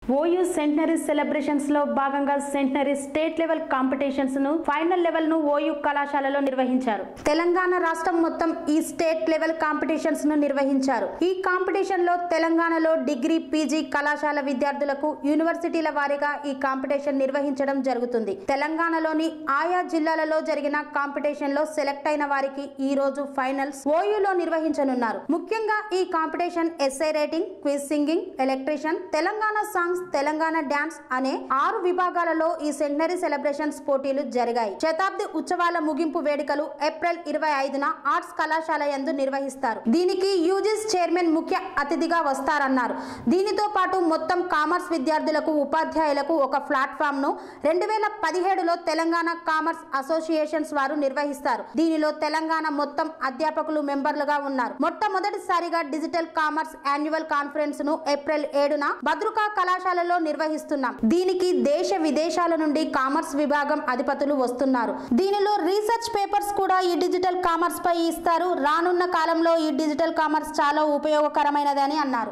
OU centenary celebrations లో భాగంగా centenary state level competitions ను ఫైనల్ లెవెల్ ను ఓయూ కళాశాలలో నిర్వహించారు తెలంగాణ రాష్ట్రం మొత్తం ఈ స్టేట్ లెవెల్ కాంపిటీషన్స్ ను నిర్వహించారు ఈ కాంపిటీషన్ లో తెలంగాణలో డిగ్రీ పీజీ కళాశాల విద్యార్థులకు యూనివర్సిటీల వారీగా ఈ కాంపిటీషన్ నిర్వహించడం జరుగుతుంది తెలంగాణలోని ఆయా జిల్లాలలో జరిగిన కాంపిటీషన్ లో సెలెక్ట్ అయిన వారికి ఈ రోజు ఫైనల్స్ ఓయూలో నిర్వహించనున్నారు ముఖ్యంగా ఈ competition essay writing quiz singing electrician Telangana songs Telangana dance అనే ఆరు విభాగాలలో ఈ సెంటనరీ సెలబ్రేషన్స్ పోటీలు జరిగాయి శతాబ్ది ఉత్సవాల ముగింపు వేడుకలు ఏప్రిల్ ఇరవై ఐదున ఆర్ట్స్ కళాశాల యందు నిర్వహిస్తారు దీనికి యూజిస్ చైర్మన్ ముఖ్య అతిథిగా వస్తారన్నారు దీనితో పాటు మొత్తం కామర్స్ విద్యార్థులకు ఉపాధ్యాయులకు ఒక ప్లాట్ఫామ్ ను రెండు వేల పదిహేడులో తెలంగాణ కామర్స్ అసోసియేషన్స్ వారు నిర్వహిస్తారు దీనిలో తెలంగాణ మొత్తం అధ్యాపకులు మెంబర్లుగా ఉన్నారు మొట్టమొదటిసారిగా డిజిటల్ కామర్స్ యాన్యువల్ కాన్ఫరెన్స్ ను ఏప్రిల్ ఏడున భద్రుకా కళాశాలలో నిర్వహిస్తున్నాం దీనికి దేశ విదేశాల నుండి కామర్స్ విభాగం అధిపతులు వస్తున్నారు దీనిలో రీసెర్చ్ పేపర్స్ కూడా ఈ డిజిటల్ కామర్స్ పై ఇస్తారు రానున్న కాలంలో ఈ డిజిటల్ కామర్స్ చాలా ఉపయోగకరమైనదని అన్నారు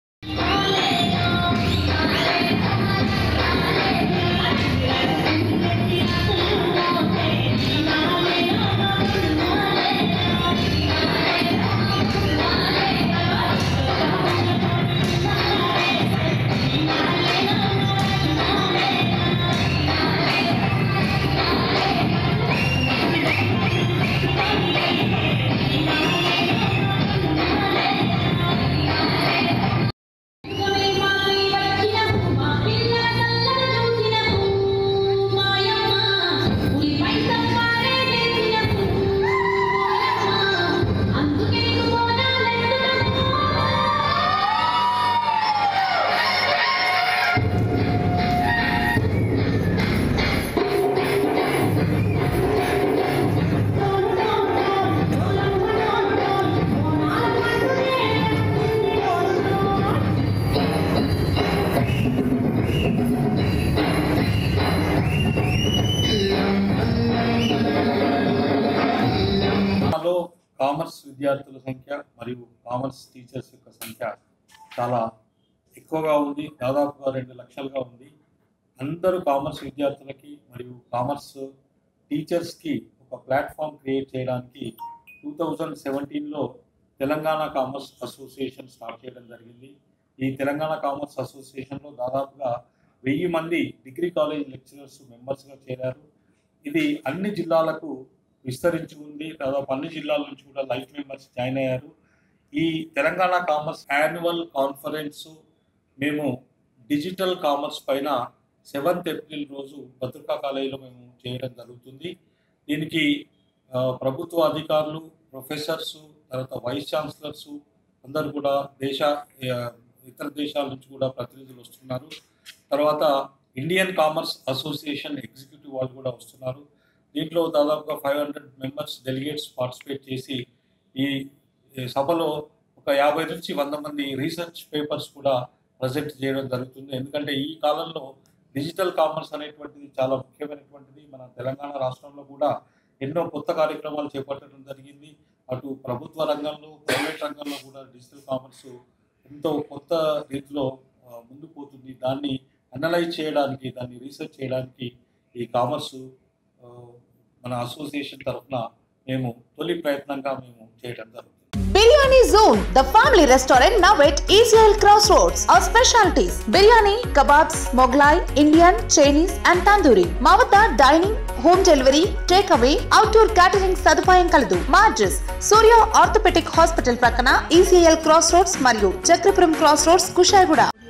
లో కామర్స్ విద్యార్థుల సంఖ్య మరియు కామర్స్ టీచర్స్ యొక్క సంఖ్య చాలా ఎక్కువగా ఉంది దాదాపుగా రెండు లక్షలుగా ఉంది అందరూ కామర్స్ విద్యార్థులకి మరియు కామర్స్ టీచర్స్కి ఒక ప్లాట్ఫామ్ క్రియేట్ చేయడానికి టూ థౌజండ్ సెవెంటీన్లో తెలంగాణ కామర్స్ అసోసియేషన్ స్టార్ట్ చేయడం జరిగింది ఈ తెలంగాణ కామర్స్ అసోసియేషన్లో దాదాపుగా వెయ్యి మంది డిగ్రీ కాలేజ్ లెక్చరర్స్ మెంబర్స్గా చేరారు ఇది అన్ని జిల్లాలకు విస్తరించి ఉంది దాదాపు అన్ని జిల్లాల నుంచి కూడా లైఫ్ మెంబర్స్ జాయిన్ అయ్యారు ఈ తెలంగాణ కామర్స్ యాన్యువల్ కాన్ఫరెన్స్ మేము డిజిటల్ కామర్స్ పైన సెవెంత్ ఏప్రిల్ రోజు భద్రకా కాలేజీలో మేము చేయడం జరుగుతుంది దీనికి ఆ, ప్రభుత్వ అధికారులు ప్రొఫెసర్స్ తర్వాత వైస్ ఛాన్సలర్స్ అందరూ కూడా దేశ ఆ, ఇతర దేశాల నుంచి కూడా ప్రతినిధులు వస్తున్నారు తర్వాత ఇండియన్ కామర్స్ అసోసియేషన్ ఎగ్జిక్యూటివ్ వాళ్ళు కూడా వస్తున్నారు దీంట్లో దాదాపుగా five hundred members delegates participate చేసి ఈ ఈ సభలో ఒక యాభై నుంచి వంద మంది రీసెర్చ్ పేపర్స్ కూడా ప్రజెంట్ చేయడం జరుగుతుంది ఎందుకంటే ఈ కాలంలో డిజిటల్ కామర్స్ అనేటువంటిది చాలా ముఖ్యమైనటువంటిది మన తెలంగాణ రాష్ట్రంలో కూడా ఎన్నో కొత్త కార్యక్రమాలు చేపట్టడం జరిగింది అటు ప్రభుత్వ రంగంలో ప్రైవేట్ రంగంలో కూడా డిజిటల్ కామర్స్ ఎంతో కొత్త రీతిలో ఆ, ముందుకు పోతుంది దాన్ని అనలైజ్ చేయడానికి దాన్ని రీసెర్చ్ చేయడానికి ఈ కామర్స్ ఆ, మన అసోసియేషన్ తరఫున మేము తొలి ప్రయత్నంగా మేము చేయడం జరుగుతుంది Biryani Zone, the family restaurant now at ECL Crossroads. Our specialties biryani, kebabs, Moglai, Indian, Chinese, and tandoori. మా వద్ద dining home delivery take away outdoor catering సదుపాయం కలదు మా అడ్రస్ సూర్య ఆర్థోపెటిక్ హాస్పిటల్ ప్రక్కన ఈసీఎల్ క్రాస్ రోడ్స్ మరియు Chakrapuram cross roads Kushaiguda